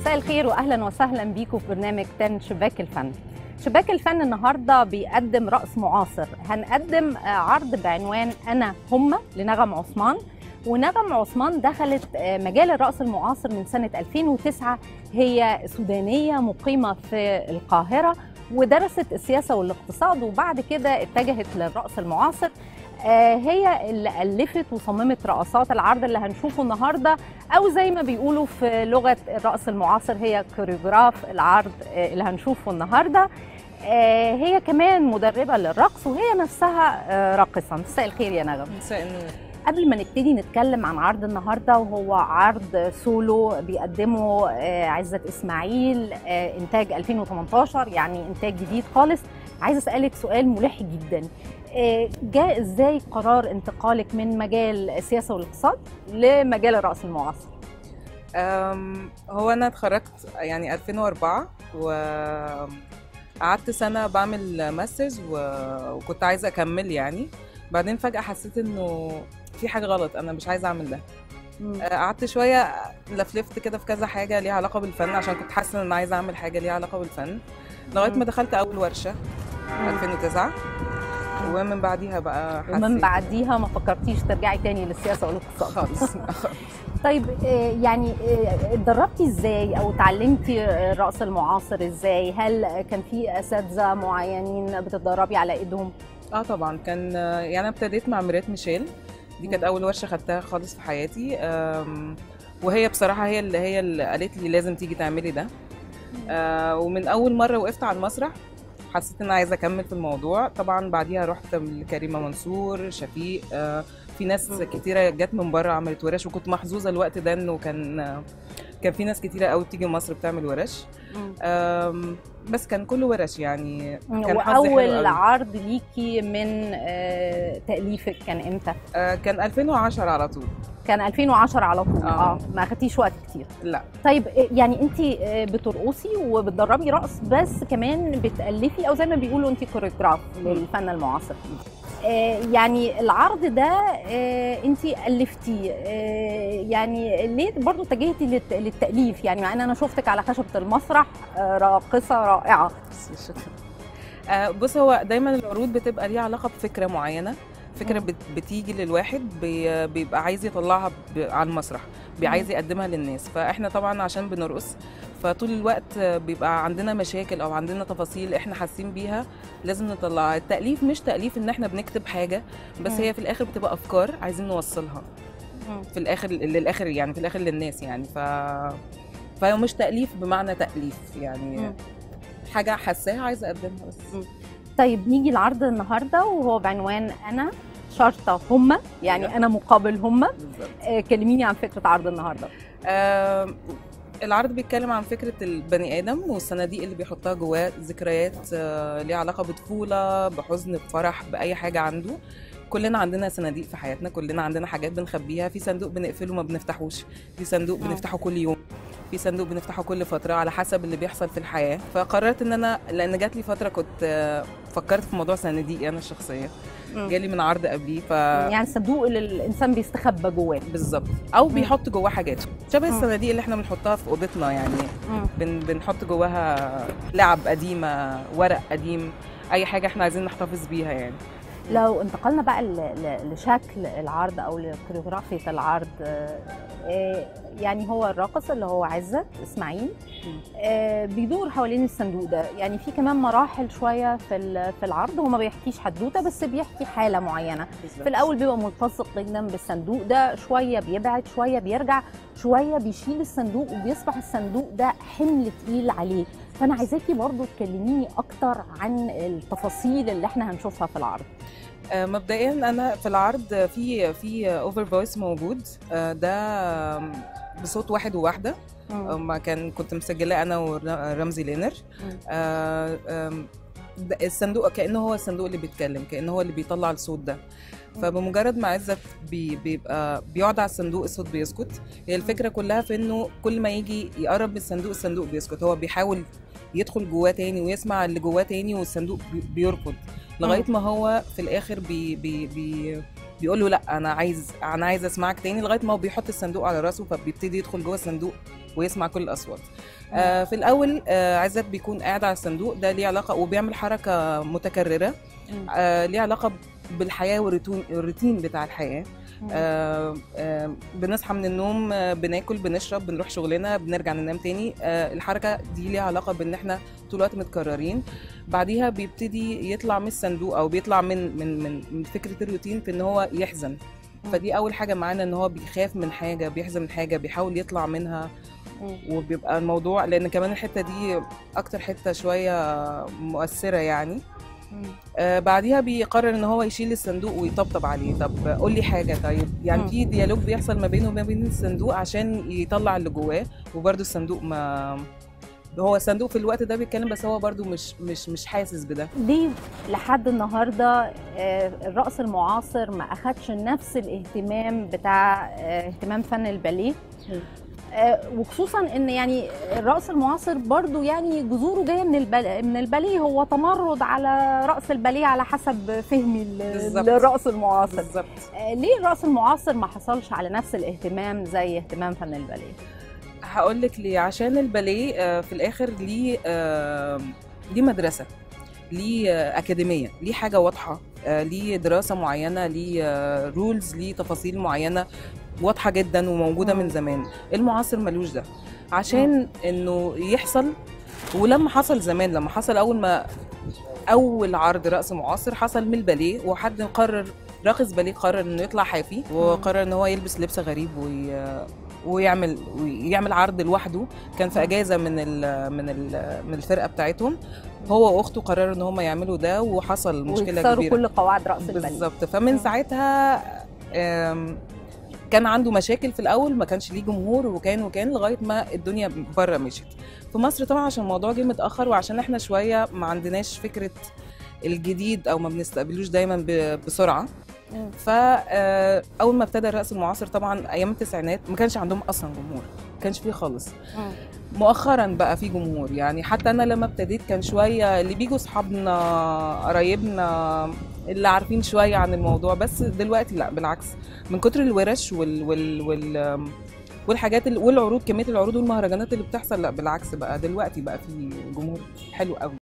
مساء الخير واهلا وسهلا بيكم في برنامج تن شباك الفن شباك الفن النهارده بيقدم رقص معاصر هنقدم عرض بعنوان انا هما لنغم عثمان ونغم عثمان دخلت مجال الرقص المعاصر من سنه 2009 هي سودانيه مقيمه في القاهره ودرست السياسه والاقتصاد وبعد كده اتجهت للرقص المعاصر هي اللي ألفت وصممت رقصات العرض اللي هنشوفه النهاردة أو زي ما بيقولوا في لغة الرقص المعاصر هي كوريوغراف العرض اللي هنشوفه النهاردة هي كمان مدربة للرقص وهي نفسها راقصة مساء الخير يا نغم مساء النور قبل ما نبتدي نتكلم عن عرض النهارده وهو عرض سولو بيقدمه عزت اسماعيل انتاج 2018 يعني انتاج جديد خالص عايزه اسالك سؤال ملح جدا جاء ازاي قرار انتقالك من مجال السياسه والاقتصاد لمجال الرقص المعاصر هو انا اتخرجت يعني 2004 وقعدت سنه بعمل ماسترز وكنت عايزه اكمل يعني بعدين فجاه حسيت انه في حاجه غلط انا مش عايزه اعمل ده قعدت شويه لفلفت كده في كذا حاجه ليها علاقه بالفن عشان كنت حاسه ان انا عايزه اعمل حاجه ليها علاقه بالفن لغايه ما دخلت اول ورشه 2009 ومن بعديها بقى حسيت ومن بعديها ما فكرتيش ترجعي تاني للسياسه والاقتصاد خالص طيب يعني اتدربتي ازاي او اتعلمتي الرقص المعاصر ازاي هل كان في اساتذه معينين بتتدربي على ايدهم اه طبعا كان يعني انا ابتديت مع ميريت ميشيل دي كانت اول ورشه خدتها خالص في حياتي وهي بصراحه هي اللي هي اللي قالت لي لازم تيجي تعملي ده ومن اول مره وقفت على المسرح حسيت ان عايزه اكمل في الموضوع طبعا بعديها رحت لكريمه منصور شفيق في ناس كتيره جت من بره عملت ورش وكنت محظوظه الوقت ده انه كان كان في ناس كتيره قوي بتيجي مصر بتعمل ورش بس كان كله ورش يعني كان واول عرض ليكي من تاليفك كان امتى كان 2010 على طول كان 2010 على طول اه, آه. ما اخدتيش وقت كتير لا طيب يعني انت بترقصي وبتدربي رقص بس كمان بتالفي او زي ما بيقولوا انت كوريوغراف للفن المعاصر يعني العرض ده انت الفتيه يعني ليه برضو اتجهتي للتاليف يعني مع ان انا شفتك على خشبه المسرح راقصه رائعه شكرا بص هو دايما العروض بتبقى ليها علاقه بفكره معينه فكره بتيجي للواحد بيبقى عايز يطلعها على المسرح عايز يقدمها للناس فاحنا طبعا عشان بنرقص فطول الوقت بيبقى عندنا مشاكل او عندنا تفاصيل احنا حاسين بيها لازم نطلعها التاليف مش تاليف ان احنا بنكتب حاجه بس هي في الاخر بتبقى افكار عايزين نوصلها في الاخر للاخر يعني في الاخر للناس يعني ف فهو مش تاليف بمعنى تاليف يعني حاجه حاساها عايزه اقدمها بس طيب نيجي العرض النهارده وهو بعنوان انا شرطه هما يعني انا مقابل هما آه كلميني عن فكره عرض النهارده آه العرض بيتكلم عن فكره البني ادم والصناديق اللي بيحطها جواه ذكريات آه ليها علاقه بطفوله بحزن بفرح باي حاجه عنده كلنا عندنا صناديق في حياتنا كلنا عندنا حاجات بنخبيها في صندوق بنقفله ما بنفتحوش في صندوق بنفتحه كل يوم في صندوق بنفتحه كل فتره على حسب اللي بيحصل في الحياه فقررت ان انا لان جات لي فتره كنت فكرت في موضوع صناديقي انا الشخصيه جالي من عرض قبليه ف يعني صندوق اللي الانسان بيستخبى جواه بالظبط او بيحط جواه حاجات شبه الصناديق اللي احنا بنحطها في اوضتنا يعني بن بنحط جواها لعب قديمه ورق قديم اي حاجه احنا عايزين نحتفظ بيها يعني لو انتقلنا بقى لشكل العرض او لكوريوغرافية العرض يعني هو الراقص اللي هو عزت اسماعيل بيدور حوالين الصندوق ده يعني في كمان مراحل شويه في في العرض هو ما بيحكيش حدوته بس بيحكي حاله معينه في الاول بيبقى ملتصق جدا بالصندوق ده شويه بيبعد شويه بيرجع شويه بيشيل الصندوق وبيصبح الصندوق ده حمل تقيل عليه فانا عايزاكي برضو تكلميني اكتر عن التفاصيل اللي احنا هنشوفها في العرض مبدئيا انا في العرض في في اوفر فويس موجود ده بصوت واحد وواحده ما كان كنت مسجلاه انا ورمزي لينر الصندوق كانه هو الصندوق اللي بيتكلم كانه هو اللي بيطلع الصوت ده فبمجرد ما عزت بي بيبقى بيقعد على الصندوق الصوت بيسكت هي الفكره كلها في انه كل ما يجي يقرب من الصندوق الصندوق بيسكت هو بيحاول يدخل جواه تاني ويسمع اللي جواه تاني والصندوق بيركض لغايه ما هو في الاخر بي بي بي بيقول له لا انا عايز انا عايز اسمعك تاني لغايه ما هو بيحط الصندوق على راسه فبيبتدي يدخل جوه الصندوق ويسمع كل الاصوات آه في الاول آه عزت بيكون قاعد على الصندوق ده ليه علاقه وبيعمل حركه متكرره مم. آه ليه علاقه بالحياه والروتين الروتين بتاع الحياه مم. آه آه بنصحى من النوم آه بناكل بنشرب بنروح شغلنا بنرجع ننام تاني آه الحركه دي ليها علاقه بان احنا طول الوقت متكررين بعديها بيبتدي يطلع من الصندوق او بيطلع من من من, من فكره الروتين في ان هو يحزن مم. فدي اول حاجه معانا ان هو بيخاف من حاجه بيحزن من حاجه بيحاول يطلع منها مم. وبيبقى الموضوع لان كمان الحته دي اكتر حته شويه مؤثره يعني مم. آه بعديها بيقرر ان هو يشيل الصندوق ويطبطب عليه طب قول لي حاجه طيب يعني مم. في ديالوج بيحصل ما بينه وما بين الصندوق عشان يطلع اللي جواه وبرده الصندوق ما هو الصندوق في الوقت ده بيتكلم بس هو برده مش مش مش حاسس بده ليه لحد النهارده آه، الرقص المعاصر ما اخدش نفس الاهتمام بتاع آه، اهتمام فن الباليه مم. آه، وخصوصا ان يعني الرقص المعاصر برضو يعني جذوره جايه من الباليه من الباليه هو تمرد على رقص الباليه على حسب فهمي ل- بالظبط. للرقص المعاصر بالظبط آه، ليه الرقص المعاصر ما حصلش على نفس الاهتمام زي اهتمام فن الباليه هقول لك ليه عشان الباليه آه، في الاخر ليه آه، ليه مدرسه ليه آه، اكاديميه ليه حاجه واضحه آه، ليه دراسه معينه ليه رولز ليه تفاصيل معينه واضحه جدا وموجوده مم. من زمان المعاصر ملوش ده عشان انه يحصل ولما حصل زمان لما حصل اول ما اول عرض رقص معاصر حصل من الباليه وحد قرر راقص باليه قرر انه يطلع حافي وقرر ان هو يلبس لبس غريب وي... ويعمل ويعمل عرض لوحده كان في اجازه من ال من ال من الفرقه بتاعتهم هو واخته قرروا ان هم يعملوا ده وحصل مشكله ويكسروا كبيره كل قواعد رقص الباليه بالظبط فمن مم. ساعتها آم، كان عنده مشاكل في الاول ما كانش ليه جمهور وكان وكان لغايه ما الدنيا بره مشيت في مصر طبعا عشان الموضوع جه متاخر وعشان احنا شويه ما عندناش فكره الجديد او ما بنستقبلوش دايما ب- بسرعه مم. فاول ما ابتدى الرقص المعاصر طبعا ايام التسعينات ما كانش عندهم اصلا جمهور ما كانش فيه خالص مم. مؤخرا بقى في جمهور يعني حتى انا لما ابتديت كان شويه اللي بيجوا اصحابنا قرايبنا اللي عارفين شويه عن الموضوع بس دلوقتي لا بالعكس من كتر الورش وال وال وال والحاجات ال- والعروض كميه العروض والمهرجانات اللي بتحصل لا بالعكس بقى دلوقتي بقى في جمهور حلو قوي